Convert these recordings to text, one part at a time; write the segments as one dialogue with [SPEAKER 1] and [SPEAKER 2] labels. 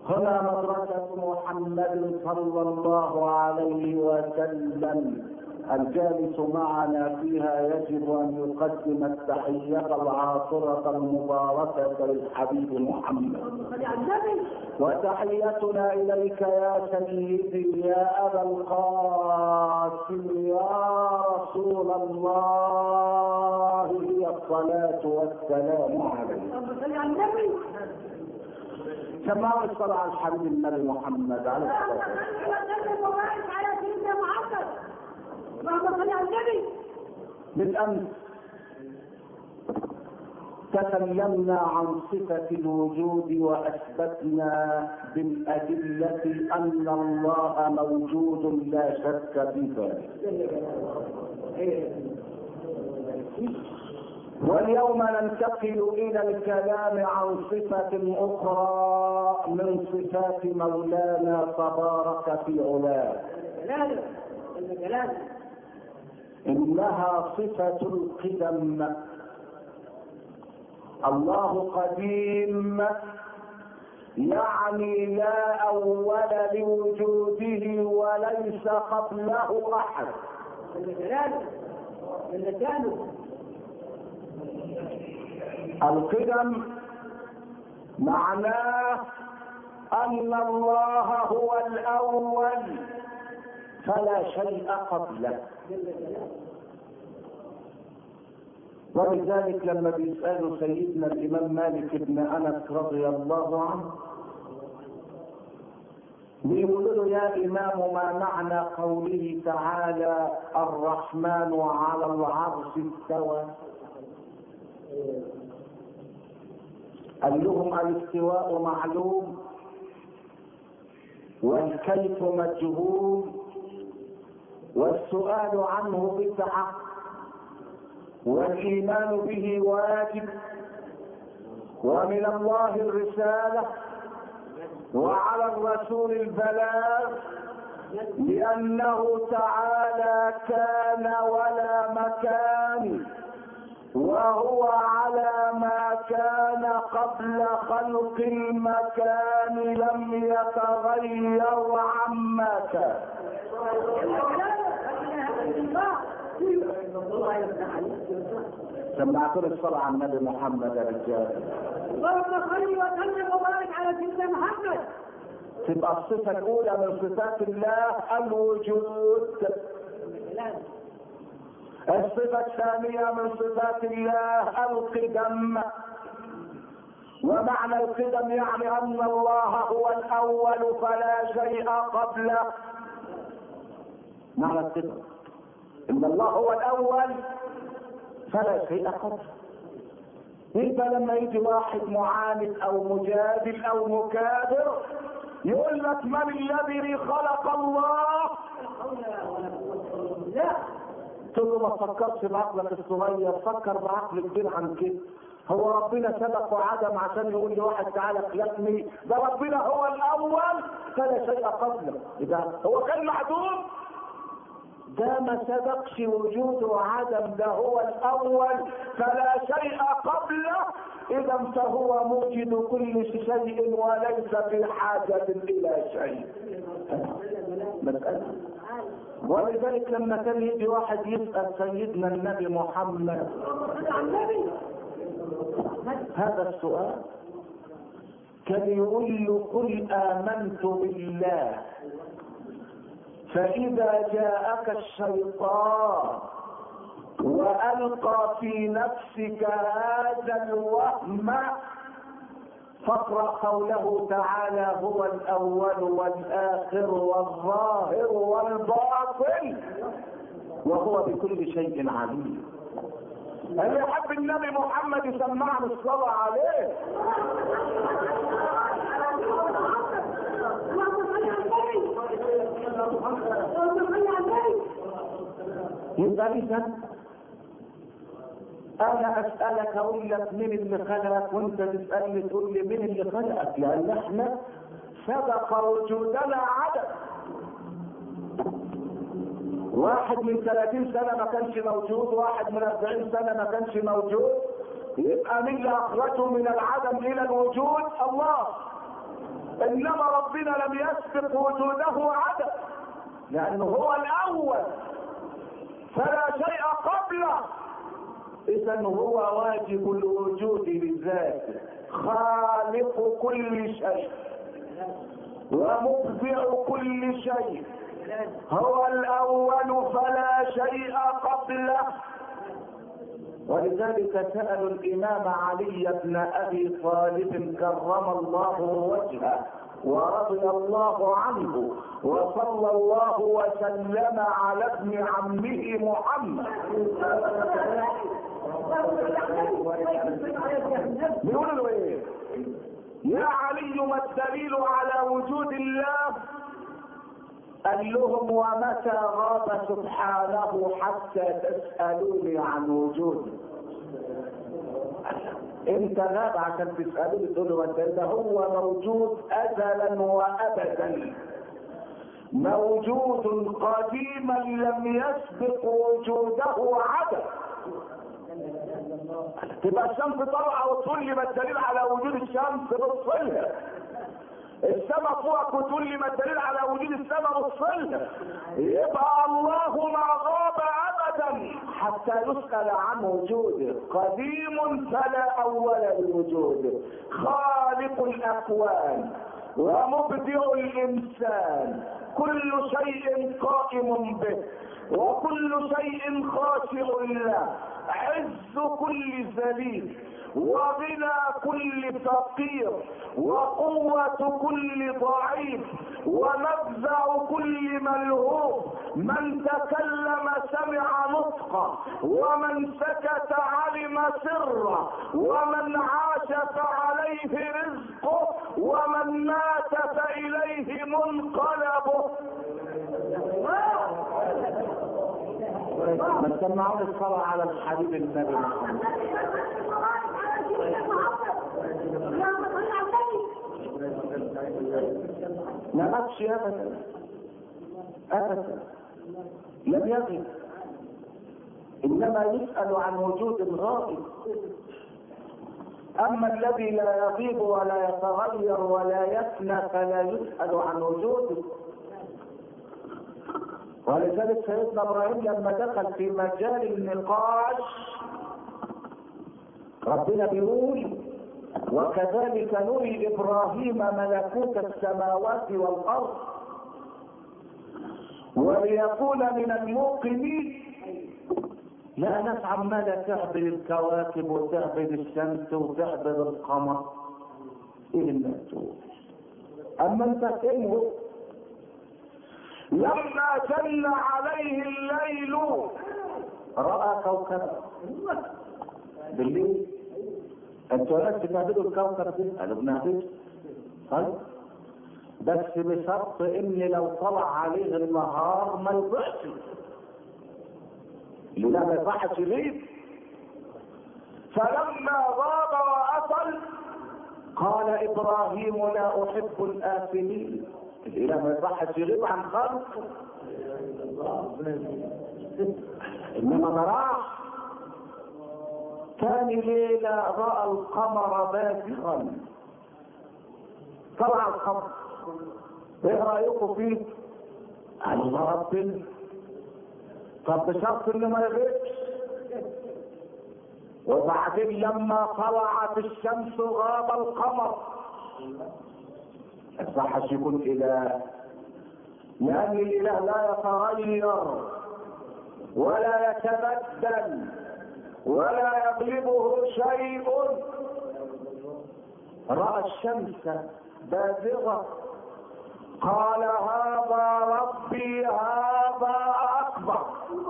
[SPEAKER 1] هنا مدرسة محمد صلى الله عليه وسلم الجالس معنا فيها يجب ان يقدم التحية العاطرة المباركة للحبيب محمد وتحيتنا اليك يا سيدي يا ابا القاسم يا رسول الله هي الصلاة والسلام عليك سمعوا الصلاة على الحبيب النبي محمد عليه الصلاة والسلام
[SPEAKER 2] اللهم صل على النبي
[SPEAKER 1] بالامس تكلمنا عن صفة الوجود وأثبتنا بالأدلة أن الله موجود لا شك في ذلك. واليوم ننتقل إلى الكلام عن صفة أخرى من صفات مولانا تبارك في علاه. انها صفة القدم الله قديم يعني لا اول لوجوده وليس قبله احد القدم معناه ان الله هو الاول فلا شيء قبله ولذلك لما بيسألوا سيدنا الإمام مالك بن أنس رضي الله عنه بيقولوا له يا إمام ما معنى قوله تعالى الرحمن على العرش استوى قال لهم الاستواء معلوم والكيف مجهول والسؤال عنه بدعة والإيمان به واجب ومن الله الرسالة وعلى الرسول البلاغ لأنه تعالى كان ولا مكان وهو على ما كان قبل خلق المكان لم يتغير عما كان سمعتوا الصلاة على النبي محمد يا رجال
[SPEAKER 2] اللهم صل وسلم وبارك على سيدنا محمد
[SPEAKER 1] تبقى الصفة الأولى من صفات الله الوجود الصفة الثانية من صفات الله القدم ومعنى القدم يعني أن الله هو الأول فلا شيء قبله معنى القدم إن الله هو الأول فلا شيء قبله يبقى لما يجي واحد معاند او مجادل او مكابر يقول لك من الذي خلق الله لا تقول له ما تفكرش بعقلك الصغير فكر بعقل كبير عن كده هو ربنا سبق وعدم عشان يقول لواحد تعالى خلقني ده ربنا هو الاول فلا شيء قبله اذا هو كان معدوم ده ما سبقش وجوده عدم ده هو الاول فلا شيء قبله اذا فهو موجد كل شيء وليس في حاجه الى شيء مسألة ولذلك لما كان يجي واحد يسأل سيدنا النبي محمد هذا السؤال كان يقول له قل آمنت بالله فإذا جاءك الشيطان وألقى في نفسك هذا الوهم فاقرأ قوله تعالى هو الأول والآخر والظاهر والباطن وهو بكل شيء عليم اللي يحب النبي محمد يسمعنا الصلاة عليه يبقى اذا انا اسالك اقول لك مين اللي خلقك وانت تسالني تقول لي مين اللي خلقك لان احنا سبق وجودنا عدد واحد من 30 سنه ما كانش موجود واحد من 40 سنه ما كانش موجود يبقى مين اللي اخرجه من العدم الى الوجود الله انما ربنا لم يسبق وجوده عدم لانه هو الاول فلا شيء قبله اذا هو واجب الوجود لذاته خالق كل شيء ومبدع كل شيء هو الاول فلا شيء قبله ولذلك سألوا الإمام علي بن أبي طالب كرم الله وجهه ورضي الله عنه وصلى الله وسلم على ابن عمه محمد بيقولوا له ايه يا علي ما الدليل على وجود الله قال لهم ومتى غاب سبحانه حتى تسألوني عن وجوده انت غاب عشان تسألوني تقولوا انت ده هو موجود ازلا وابدا موجود قديما لم يسبق وجوده عدم تبقى الشمس طالعه وتقول لي ما الدليل على وجود الشمس بصلها السماء فوقك وتقول لي ما الدليل على وجود السماء بصلها يبقى الله ما غاب ابدا حتى يسال عن وجوده قديم فلا اول لوجوده خالق الاكوان ومبدع الانسان كل شيء قائم به وكل شيء خاشع له عز كل ذليل وغنى كل فقير وقوة كل ضعيف ومفزع كل ملهوف من تكلم سمع نطقه ومن سكت علم سره ومن عاش فعليه رزقه ومن مات فإليه منقلبه ما تسمعون الصلاة على الحبيب النبي محمد ما غابش ابدا ابدا لم يغب انما يسال عن وجود غائب اما الذي لا يغيب ولا يتغير ولا يفنى فلا يسال عن وجوده ولذلك سيدنا ابراهيم لما دخل في مجال النقاش ربنا بيقول وكذلك نري ابراهيم ملكوت السماوات والارض وليكون من الموقنين لا ناس عمالة تعبد الكواكب وتعبد الشمس وتعبد القمر ايه المسؤول اما انت فهمه لما جن عليه الليل راى كوكبا بالليل انتوا ناس بتعبدوا الكوكب ده قالوا بنعبده طيب بس بشرط ان لو طلع عليه النهار ما يضيعش لله ما يصحش يغيب فلما غاب واصل قال ابراهيم لا احب الافلين الاله ما يصحش يغيب عن خلقه انما ما راح ثاني ليلة رأى القمر بازغا طلع القمر ايه رأيكم فيه؟ قال الله ربنا طب بشرط انه ما يغيبش وبعدين لما طلعت الشمس غاب القمر صحش يكون اله لان الاله لا يتغير ولا يتبدل ولا يغلبه شيء راى الشمس بازغه قال هذا ربي هذا اكبر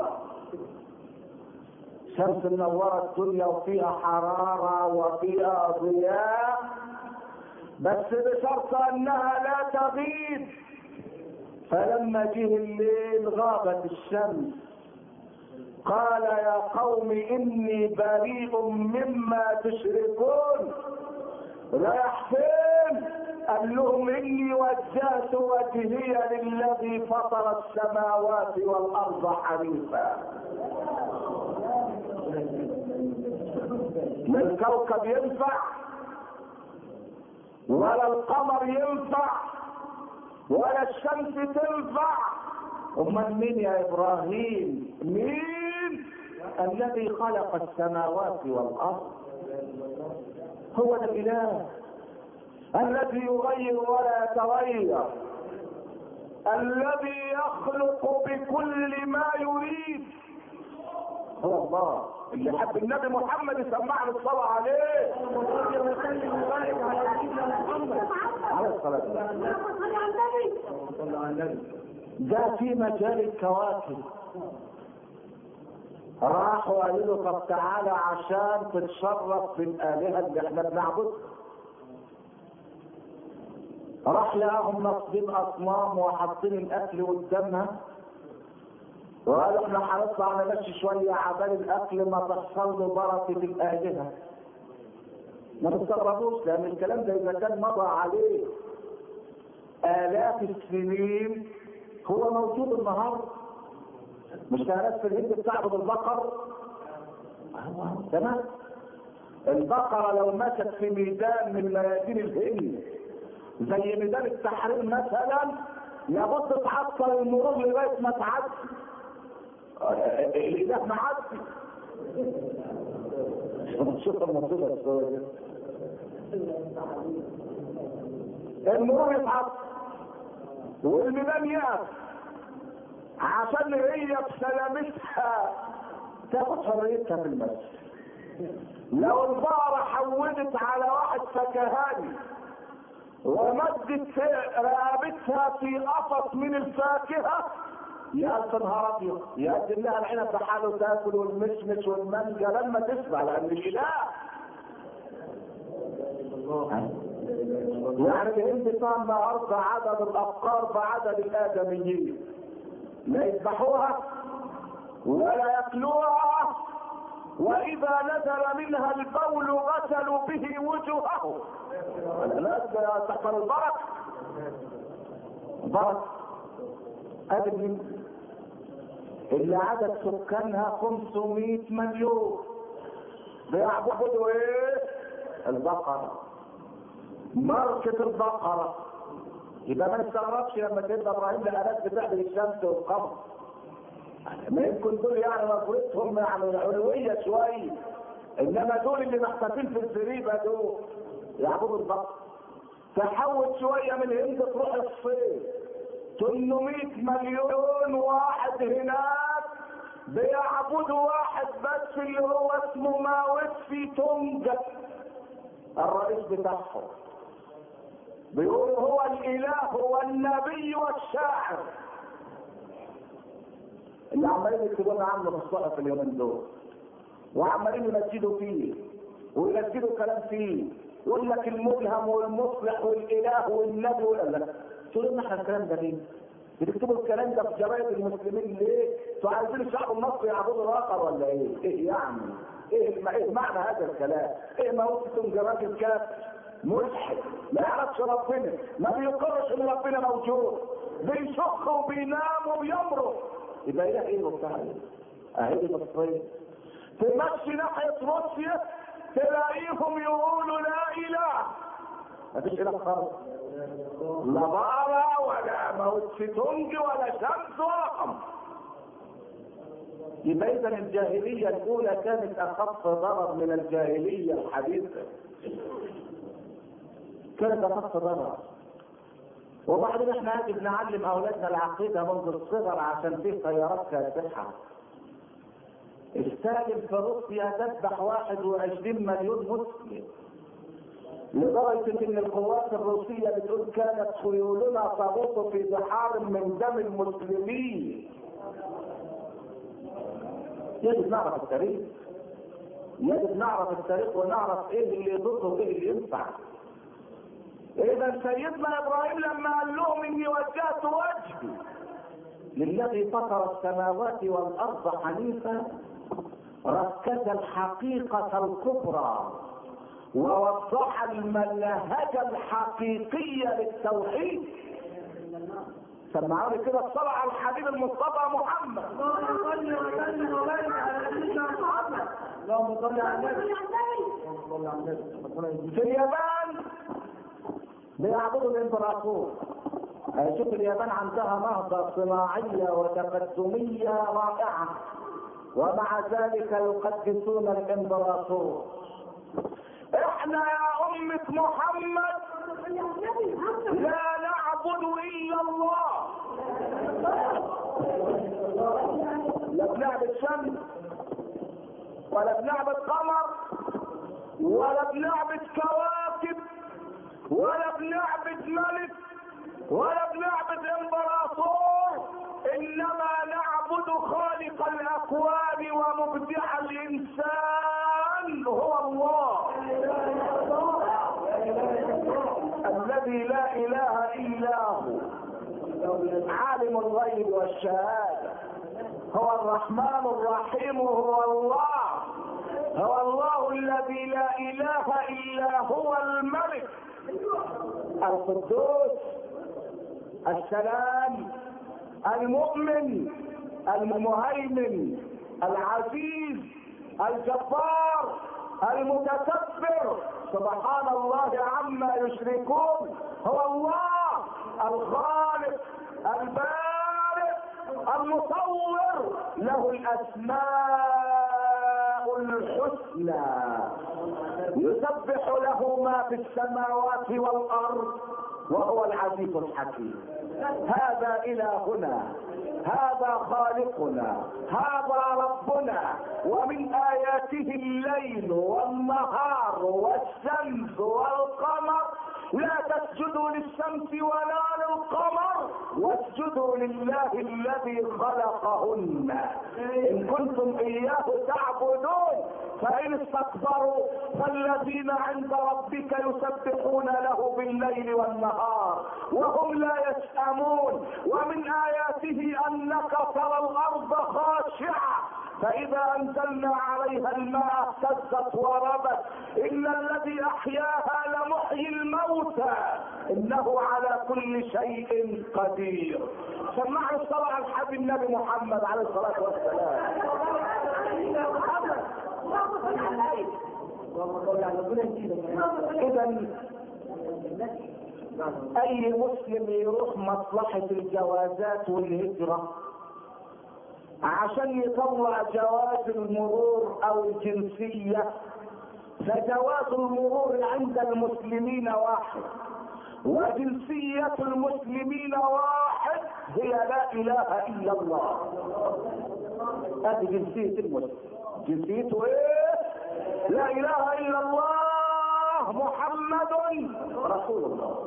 [SPEAKER 1] شمس منورة الدنيا وفيها حرارة وفيها ضياء بس بشرط انها لا تغيب فلما جه الليل غابت الشمس قال يا قوم اني بريء مما تشركون رايح فين قال لهم اني وجهت وجهي للذي فطر السماوات والارض حنيفا من كوكب ينفع ولا القمر ينفع ولا الشمس تنفع امال مين يا ابراهيم مين الذي خلق السماوات والارض هو ده الاله الذي يغير ولا يتغير الذي يخلق بكل ما يريد هو الله اللي حب النبي محمد يسمعنا الصلاة عليه
[SPEAKER 2] وصلي وسلم وبارك على سيدنا محمد
[SPEAKER 1] عليه الصلاة والسلام
[SPEAKER 2] اللهم صل على النبي
[SPEAKER 1] ده في مجال الكواكب راحوا قالوا له طب تعالى عشان تتشرف بالآلهة اللي احنا بنعبدها راح لقاهم ناصبين أصنام وحاطين الأكل قدامها وقالوا احنا هنطلع نمشي شوية عبال الأكل ما تحصل له بركة الآلهة ما تستغربوش لأن الكلام ده إذا كان مضى عليه آلاف السنين هو موجود النهارده مش كانت في الهند بتعبد البقر تمام البقرة لو مشت في ميدان من ميادين الهند زي ميدان التحرير مثلا لابد تعطل المرور لغاية ما تعدي الإله معدي شوف المصيبة السوداء المرور يتعطل والميدان يقف عشان هي بسلامتها تاخد حريتها في المسجد لو البقرة حودت على واحد فكهاني ومدت رقبتها في قفص من الفاكهة يقدم نهار ابيض يقدم لها العنب بحاله تاكل والمشمش والمانجا لما تشبع لان الاله يعني الهند صار ارض عدد الافكار بعدد الادميين لا يذبحوها ولا ياكلوها واذا نزل منها البول غسلوا به وجوههم الناس تحصل البركه بركه ادي اللي عدد سكانها 500 مليون بيعبدوا ايه البقره ماركة البقرة يبقى ما نستغربش لما تبقى ابراهيم الالات بتعبد الشمس والقمر ما يمكن دول يعني نظرتهم يعني علوية شوية انما دول اللي محتفين في الزريبة دول يعبدوا البقر تحول شوية من الهند تروح الصين 800 مليون واحد هناك بيعبدوا واحد بس اللي هو اسمه ماوت في تونجا الرئيس بتاعهم بيقولوا هو الاله والنبي والشاعر اللي عمالين يكتبون عنه في الصحف اليومين دول وعمالين يمجدوا فيه ويمجدوا كلام فيه يقول لك الملهم والمصلح والاله والنبي ولا لا تقول لنا احنا الكلام ده ليه؟ بتكتبوا الكلام ده في جرايد المسلمين ليه؟ انتوا عايزين الشعب المصري يعبدوا الاخر ولا ايه؟ ايه يعني؟ ايه الم... ايه معنى هذا الكلام؟ ايه ما هو راجل كافر ملحد ما يعرفش ربنا ما بيقرش ان ربنا موجود بيشخ وبينام وبيمرض يبقى اله ايه وبتاع ايه؟ اهي دي مصريه تمشي ناحيه روسيا تلاقيهم يقولوا لا اله مفيش اله خالص لا بقرة ولا موت تونج ولا شمس ولا قمر يبقى اذا الجاهليه الاولى كانت اخف ضرر من الجاهليه الحديثه كانت اخف ضرر وبعدين احنا يجب نعلم اولادنا العقيده منذ الصغر عشان في خيارات كاسحه الساكن في روسيا تذبح 21 مليون مسلم لدرجة ان القوات الروسية بتقول كانت خيولنا تغوص في بحار من دم المسلمين يجب نعرف التاريخ يجب نعرف التاريخ ونعرف ايه اللي يضر وايه اللي ينفع اذا سيدنا ابراهيم لما قال لهم اني وجهت وجهي للذي فطر السماوات والارض حنيفا ركز الحقيقة الكبرى ووضح المنهج الحقيقية للتوحيد سمعوني كده الصلاة على الحبيب المصطفى محمد
[SPEAKER 2] اللهم صل وسلم وبارك على سيدنا محمد
[SPEAKER 1] اللهم صل على النبي
[SPEAKER 2] صل على النبي
[SPEAKER 1] في اليابان بيعبدوا الامبراطور شوف اليابان عندها نهضة صناعية وتقدمية رائعة ومع ذلك يقدسون الامبراطور احنا يا أمة محمد لا نعبد إلا الله لا بنعبد شمس ولا بنعبد قمر ولا بنعبد كواكب ولا بنعبد ملك ولا بنعبد امبراطور انما نعبد خالق الاكوان ومبدع الانسان هو الله الذي لا اله الا هو عالم الغيب والشهاده هو الرحمن الرحيم هو الله هو الله الذي لا اله الا هو الملك القدوس السلام المؤمن المهيمن العزيز الجبار المتكبر سبحان الله عما يشركون هو الله الخالق البارئ المصور له الاسماء الحسنى يسبح له ما في السماوات والارض وهو العزيز الحكيم هذا الهنا هذا خالقنا هذا ربنا ومن اياته الليل والنهار والشمس والقمر لا تسجدوا للشمس ولا للقمر واسجدوا لله الذي خلقهن ان كنتم اياه تعبدون فان استكبروا فالذين عند ربك يسبحون له بالليل والنهار وهم لا يسأمون ومن اياته انك ترى الارض خاشعه فإذا أنزلنا عليها الماء اهتزت وربت إن الذي أحياها لمحيي الموتى إنه على كل شيء قدير سمعوا الصلاة على الحبيب النبي محمد عليه الصلاة والسلام إذا أي مسلم يروح مصلحة الجوازات والهجرة عشان يطلع جواز المرور او الجنسية فجواز المرور عند المسلمين واحد وجنسية المسلمين واحد هي لا اله الا الله هذه جنسية المسلم جنسيته ايه لا اله الا الله محمد رسول الله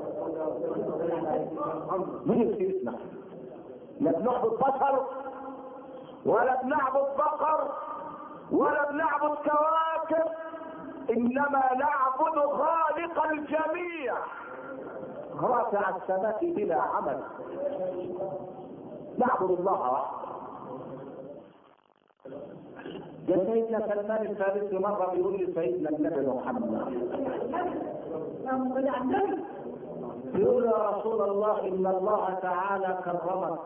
[SPEAKER 1] من جنسيتنا لا بنعبد بشر ولا بنعبد بقر ولا بنعبد كواكب انما نعبد خالق الجميع رافع السماء بلا عمل نعبد الله وحده ده سيدنا سلمان الفارسي مرة بيقول لسيدنا النبي محمد يقول يا رسول الله إن الله تعالى كرمك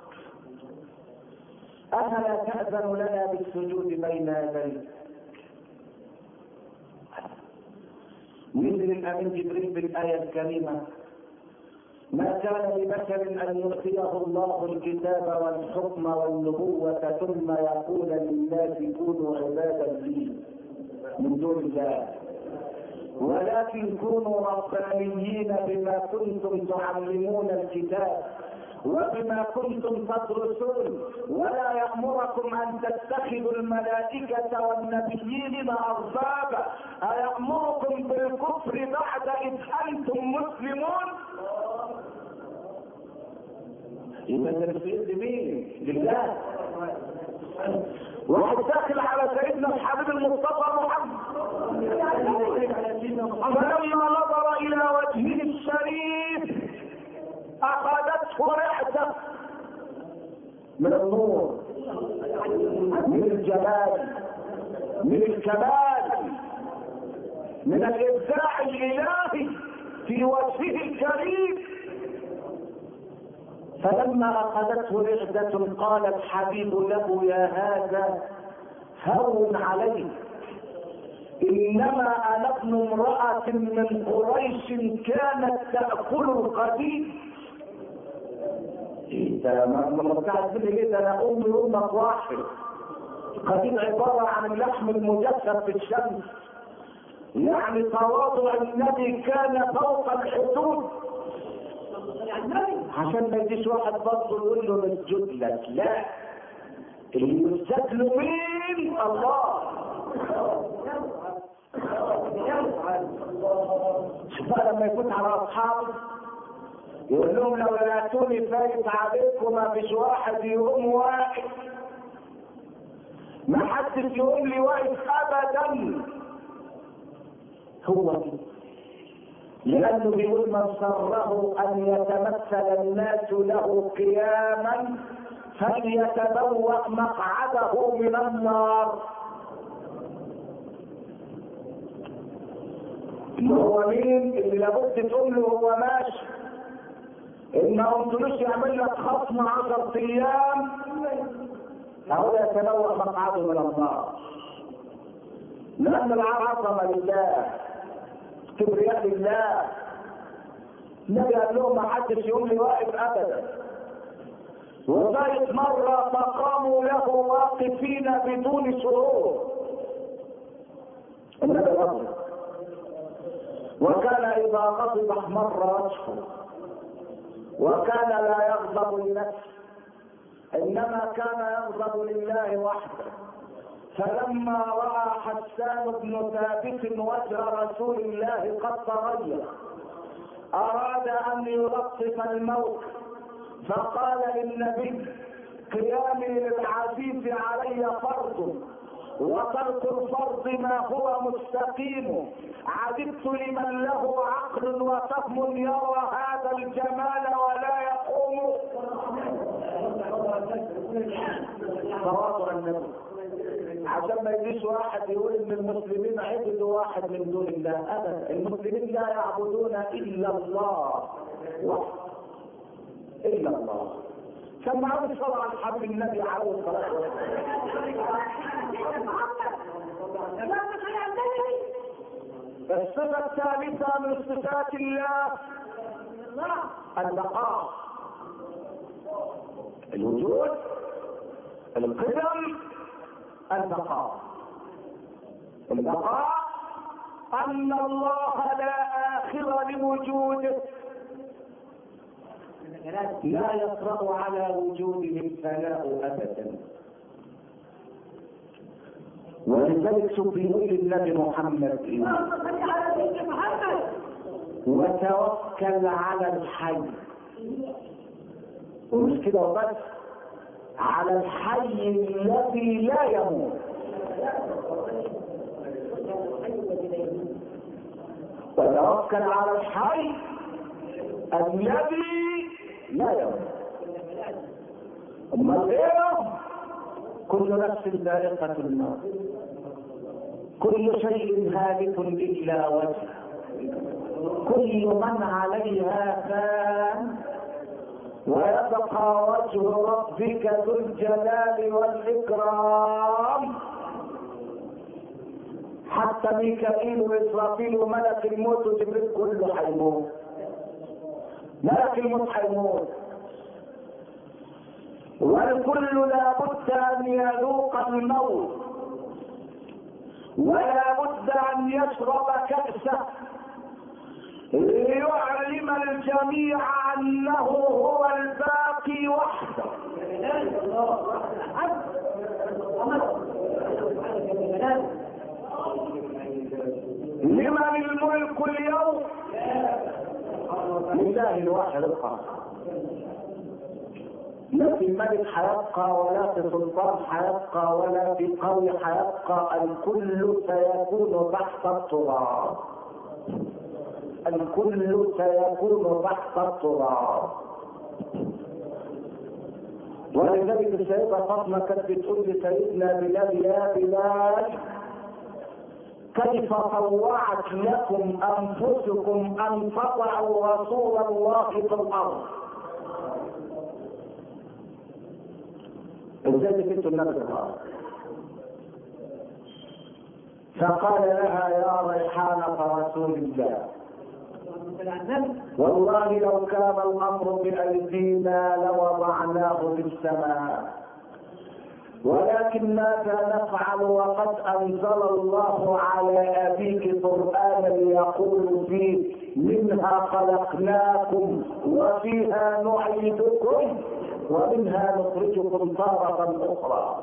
[SPEAKER 1] أفلا تأذن لنا بالسجود بين يديك ينزل الأمين جبريل بالآية الكريمة ما كان لبشر أن يؤتيه الله الكتاب والحكم والنبوة ثم يقول للناس كونوا عبادا لي من دون الله ولكن كونوا ربانيين بما كنتم تعلمون الكتاب وبما كنتم تدرسون ولا يأمركم أن تتخذوا الملائكة والنبيين أربابا أيأمركم بالكفر بعد إذ أنتم مسلمون يبقى تنفيذ لمين؟ لله واحد داخل على سيدنا الحبيب المصطفى محمد فلما نظر الى وجهه الشريف اخذته رعده من النور من الجلال من الكمال من الابداع الالهي في وجهه الكريم فلما اخذته رعده قال الحبيب له يا هذا هون عليك انما انا ابن امرأة من قريش كانت تأكل القديم ايه ده ما بتاعت مني ليه ده انا امي وامك واحد القديم عبارة عن اللحم المجسد في الشمس يعني تواضع النبي كان فوق الحدود عشان ما يجيش واحد برضه يقول له نسجد لك لا اللي يسجد له مين الله شوف بقى لما يكون على اصحابه يقول لهم لو لقيتوني فايت عليكم ما فيش واحد يقوم واقف ما حدش يقول لي واقف ابدا هو كده لأنه بيقول من سره أن يتمثل الناس له قياما فليتبوأ مقعده من النار هو مين اللي لابد تقول له هو ماشي ان ما قلتلوش يعمل لك خصم 10 ايام اهو يتبوأ مقعده من النار لان العظمه لله كبرياء لله النبي قال لهم ما حدش يقول لي واقف ابدا وذلك مرة فقاموا له واقفين بدون شعور النبي غضب وكان إذا غضب احمر وجهه وكان لا يغضب لنفسه إنما كان يغضب لله وحده فلما راى حسان بن ثابت وجه رسول الله قد تغير اراد ان يلطف الموت فقال للنبي قيامي للعزيز علي فرض وترك الفرض ما هو مستقيم عجبت لمن له عقل وفهم يرى هذا الجمال ولا يقوم تواضع النبي عشان ما يجيش واحد يقول ان المسلمين عبدوا واحد من دون الله ابدا المسلمين لا يعبدون الا الله وحده الا الله كما عبد صلى على الحبيب النبي عليه الصلاه والسلام الصفه الثالثه من صفات الله البقاء الوجود القدم البقاء البقاء ان الله لا اخر لوجوده لا يطرا على وجوده الفناء ابدا ولذلك شوف يقول النبي محمد إيه؟ وتوكل على الحي ومش كده وبس على الحي الذي لا يموت وتوكل على الحي الذي لا يموت اما غيره كل نفس ذائقة الموت كل شيء هالك الا وجهه كل من عليها فان ويبقى وجه ربك ذو الجلال والإكرام حتى ميكائيل وإسرافيل وملك الموت وجبريل كله هيموت ملك الموت هيموت والكل لابد أن يذوق الموت ولا بد أن يشرب كأسه ليعلم الجميع انه هو الباقي وحده لمن الملك اليوم لله الواحد القهار لا في ملك حيبقى ولا في سلطان حيبقى ولا في قوي حيبقى الكل سيكون تحت التراب الكل سيكون تحت التراب ولذلك السيدة فاطمة كانت بتقول لسيدنا بلال يا بلال كيف طوعت لكم انفسكم ان تطعوا رسول الله في الارض ازاي كنتوا النبي فقال لها يا ريحانة رسول الله والله لو كان الامر بايدينا لوضعناه في السماء ولكن ماذا نفعل وقد انزل الله على ابيك قرانا يقول فيه منها خلقناكم وفيها نعيدكم ومنها نخرجكم تارة اخرى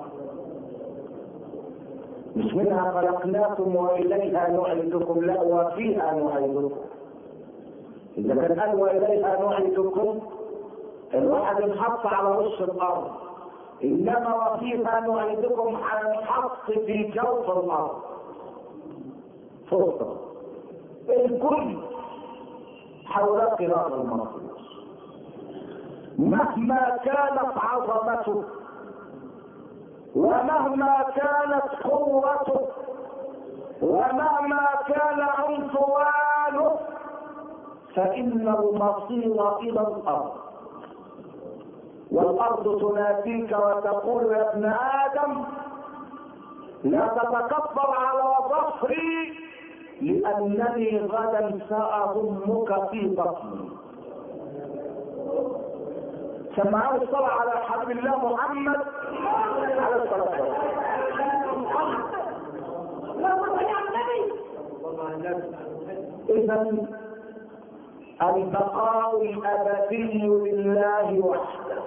[SPEAKER 1] مش منها خلقناكم واليها نعيدكم لا وفيها نعيدكم اذا كان قال واليها نعيدكم الواحد انحط على وش الارض انما وفيها نعيدكم هنحط في جوف الارض فوق الكل حول قراءة المصير مهما كانت عظمته ومهما كانت قوته ومهما كان عنفوانه فإن المصير إلى الأرض والأرض تناديك وتقول يا ابن آدم لا تتكبر على ظهري لأنني غدا سأضمك في بطني سمعوا الصلاة على حبيب الله محمد على الصلاة إذا البقاء الأبدي لله وحده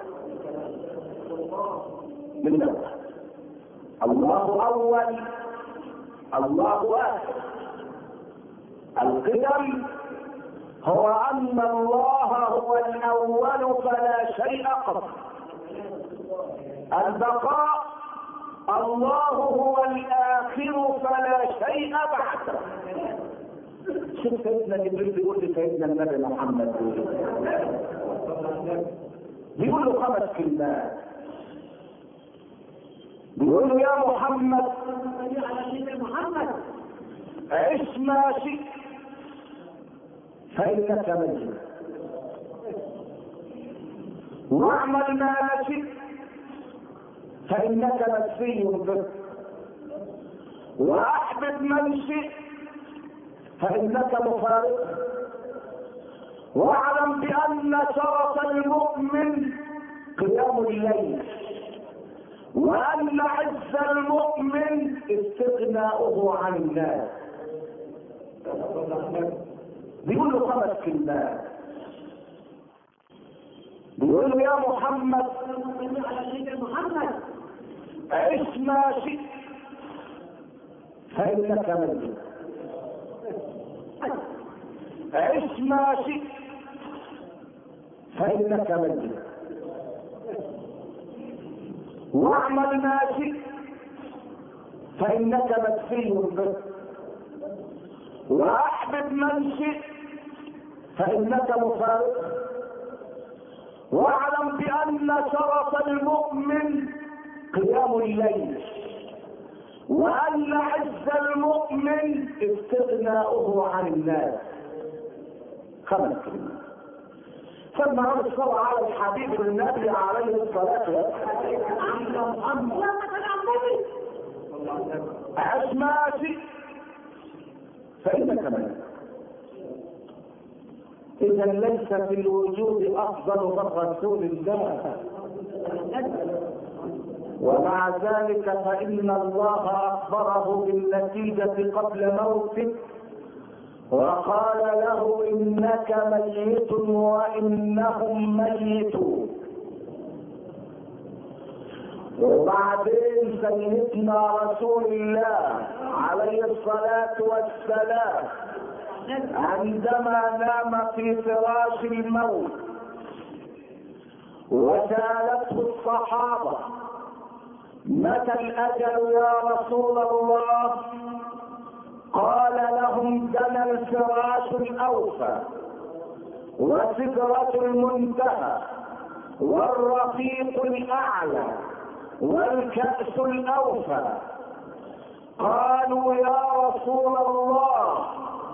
[SPEAKER 1] من نوع الله أول الله آخر القدم هو أن الله هو الأول فلا شيء قبل البقاء الله هو الآخر فلا شيء بعده شوف سيدنا جبريل بيقول لسيدنا النبي محمد بيقول له خمس كلمات بيقول له يا محمد
[SPEAKER 2] محمد
[SPEAKER 1] عش ما شئت فإنك ميت واعمل ما شئت فإنك مكفي به وأحبب من شئت فإنك مفارق واعلم بأن شرف المؤمن قيام الليل وأن عز المؤمن استغناؤه عن الناس بيقول له خمس كلمات بيقول له يا محمد
[SPEAKER 2] محمد
[SPEAKER 1] عش ما شئت فإنك ميت عش ما شئت فإنك ميت واعمل ما شئت فإنك مكفي به وأحبب من شئت فإنك مفارق واعلم بأن شرف المؤمن قيام الليل وأن عز المؤمن استغناؤه عن الناس خمس كلمات ثم هذا الصلاة على الحبيب النبي عليه الصلاة والسلام محمد أسماء فإنك ملك إذا ليس في الوجود أفضل من رسول الله ومع ذلك فإن الله أخبره بالنتيجة قبل موته وقال له إنك ميت وإنهم ميتون وبعدين سيدنا رسول الله عليه الصلاة والسلام عندما نام في فراش الموت وسالته الصحابة متى الأجل يا رسول الله قال لهم دنا الفراش الأوفى وسدرة المنتهى والرفيق الأعلى والكأس الأوفى قالوا يا رسول الله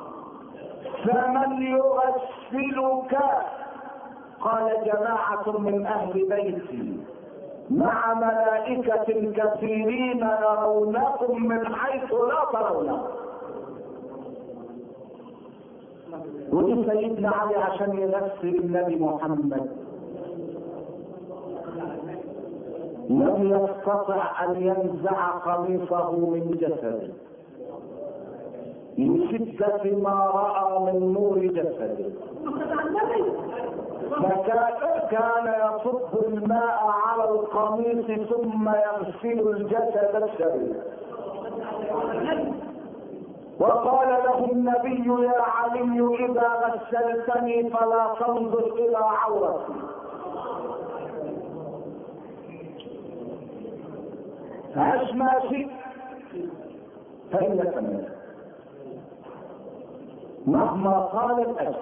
[SPEAKER 1] فمن يغسلك قال جماعة من أهل بيتي مع ملائكة كثيرين يرونكم من حيث لا ترونه ودي سيدنا علي عشان يمثل النبي محمد لم يستطع ان ينزع قميصه من جسده من شدة ما رأى من نور جسده فكان كان يصب الماء على القميص ثم يغسل الجسد الشريف وقال له النبي يا علي اذا غسلتني فلا تنظر الى عورتي عش ما شئت فانك منك مهما قال الاجر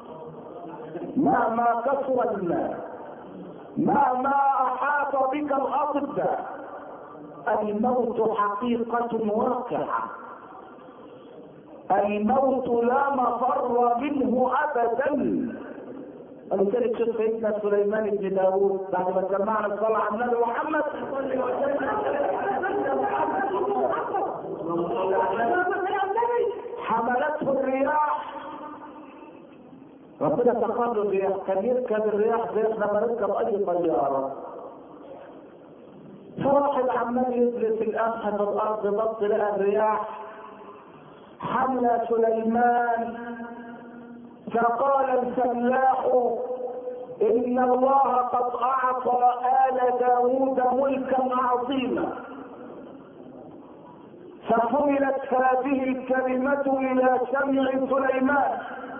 [SPEAKER 1] مهما كثر المال مهما احاط بك الاطباء الموت حقيقه واقعه الموت لا مفر منه ابدا ولذلك شوف سيدنا سليمان بن داوود بعد ما سمعنا الصلاه على النبي محمد حملته الرياح ربنا تقر الرياح كان يركب الرياح زي احنا ما نركب اي طياره فواحد عمال يجلس القمح في الارض ضبط لقى الرياح حمل سليمان فقال الفلاح ان الله قد اعطى ال داود ملكا عظيما فحملت هذه الكلمة إلى سمع سليمان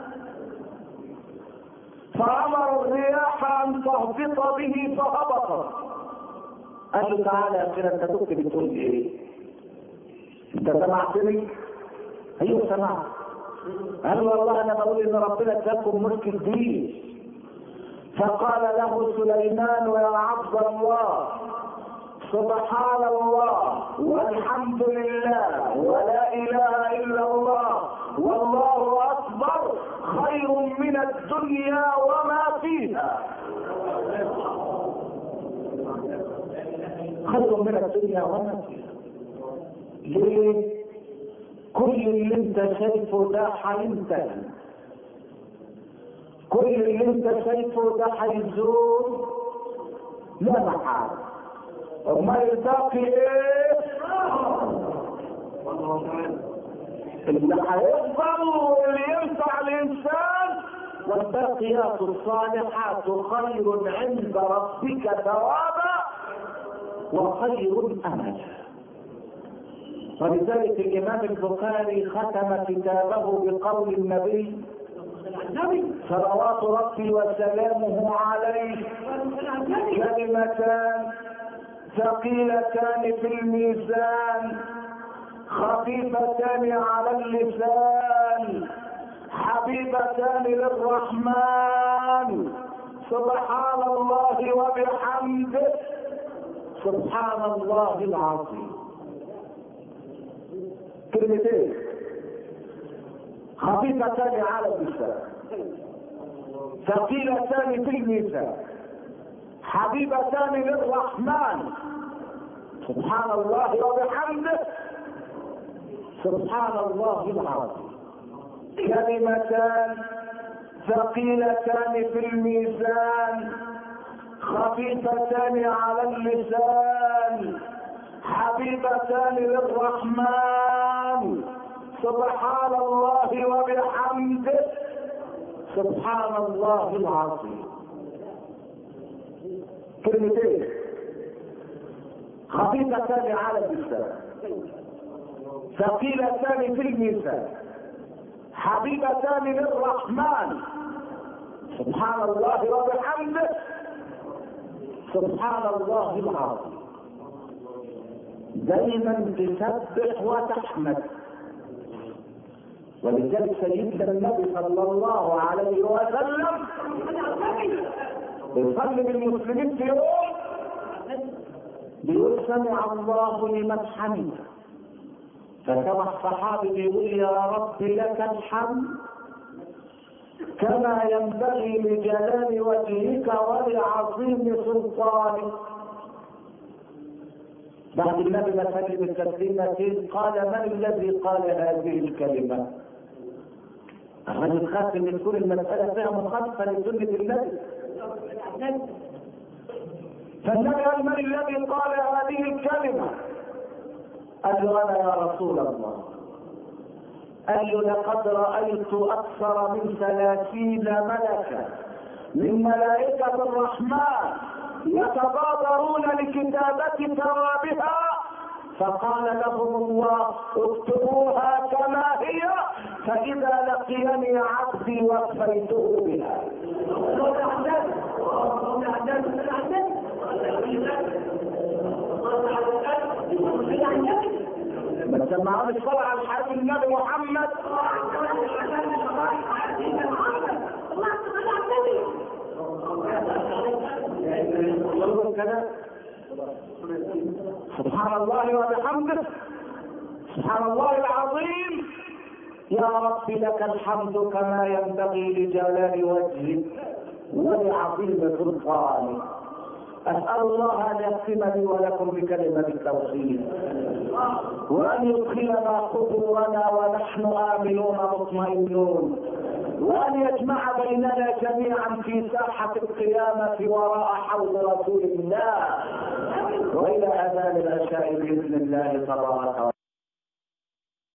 [SPEAKER 1] فأمر الرياح أن تهبط به فهبطت قال له تعالى يا أخي أنت كنت بتقول إيه؟ أنت سمعتني؟ أيوه سمعت قال والله أنا بقول إن ربنا اداكم ملك كبير فقال له سليمان يا عبد الله سبحان الله والحمد لله ولا اله الا الله والله اكبر خير من الدنيا وما فيها خير من الدنيا وما فيها ليه كل اللي انت شايفه ده هينتهي كل اللي انت شايفه ده هيزول لا محاله امال الباقي ايه اللي هيفضل واللي ينفع الانسان والباقيات الصالحات خير عند ربك ثوابا وخير املا ولذلك الامام البخاري ختم كتابه بقول النبي صلوات ربي وسلامه عليه كلمتان ثقيلتان في الميزان خفيفتان على اللسان حبيبتان للرحمن سبحان الله وبحمده سبحان الله العظيم كلمتين خفيفتان على اللسان ثقيلتان في الميزان حبيبتان للرحمن سبحان الله وبحمده سبحان الله العظيم كلمتان ثقيلتان في الميزان خفيفتان على اللسان حبيبتان للرحمن سبحان الله وبحمده سبحان الله العظيم كلمتين خفيفتان على اللسان ثقيلتان في الميزان حبيبتان للرحمن سبحان الله وبحمده سبحان الله العظيم دائما تسبح وتحمد ولذلك سيدنا النبي صلى الله عليه وسلم يصلي بالمسلمين في يوم بيقول سمع الله لمن حمده فكما الصحابي بيقول يا رب لك الحمد كما ينبغي لجلال وجهك ولعظيم سلطانك بعد النبي ما سلم التسليمتين قال من الذي قال هذه الكلمة؟ الرجل خاف ان تكون المسألة فيها مخالفة لسنة النبي فالنبي قال من الذي قال هذه الكلمة؟ قال له أنا يا رسول الله قال له لقد رأيت أكثر من ثلاثين ملكا من ملائكة الرحمن يتبادرون لكتابة ثوابها فقال لهم الله اكتبوها كما هي فإذا لقيني عبدي وفيته بها ما سمعوني الصلاة على الحبيب النبي محمد سبحان الله وبحمده سبحان الله العظيم يا رب لك الحمد كما ينبغي لجلال وجهك ولعظيم سلطانك أسأل الله أن يختم ولكم بكلمة التوحيد وأن يدخلنا قبورنا ونحن آمنون مطمئنون وأن يجمع بيننا جميعا في ساحة القيامة وراء حوض رسول الله وإلى أذان العشاء بإذن الله تبارك